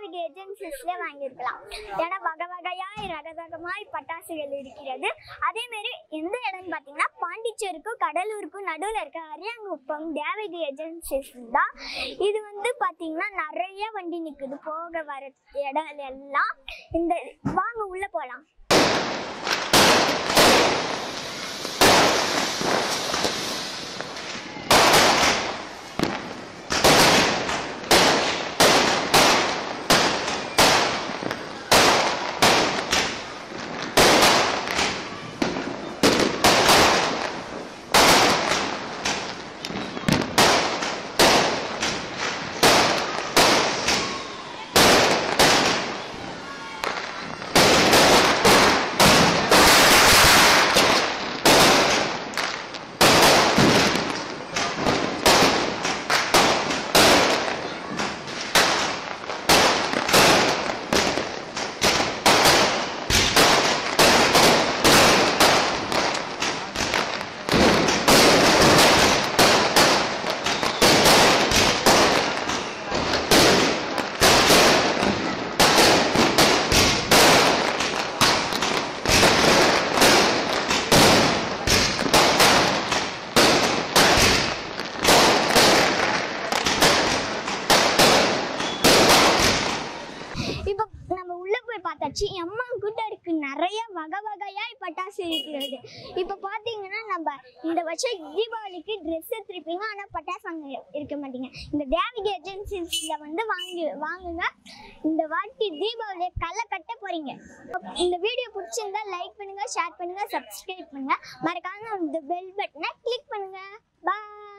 தேவிக ஏஜென்சிஸ்ல வாங்கியிருக்கலாம் ஏன்னா வகை வகையாய் ரக ரகமாய் பட்டாசுகள் இருக்கிறது அதே மாதிரி எந்த இடம்னு பார்த்தீங்கன்னா பாண்டிச்சேரிக்கும் கடலூருக்கும் நடுவில் இருக்க அரியாங்குப்பம் தேவிக ஏஜென்சிஸ் தான் இது வந்து பார்த்தீங்கன்னா நிறைய வண்டி நிற்குது போக வர இடம் எல்லாம் இந்த வாங்க உள்ள போகலாம் இப்போ நம்ம உள்ள போய் பார்த்தாச்சு எம்மா கிட்ட இருக்கு நிறைய வகை வகையாய் பட்டாசு இருக்கிறது இப்போ பார்த்தீங்கன்னா நம்ம இந்த வருஷம் தீபாவளிக்கு ட்ரெஸ் எடுத்துருப்பீங்க ஆனால் பட்டாசு வாங்க இருக்க மாட்டீங்க இந்த தேவிக ஏஜென்சிஸில் வந்து வாங்கி வாங்குங்க இந்த வாட்டி தீபாவளியை களை கட்ட போறீங்க இந்த வீடியோ பிடிச்சிருந்தா லைக் பண்ணுங்க ஷேர் பண்ணுங்க சப்ஸ்கிரைப் பண்ணுங்க மறக்காம இந்த பெல் பட்டனை கிளிக் பண்ணுங்க பாய்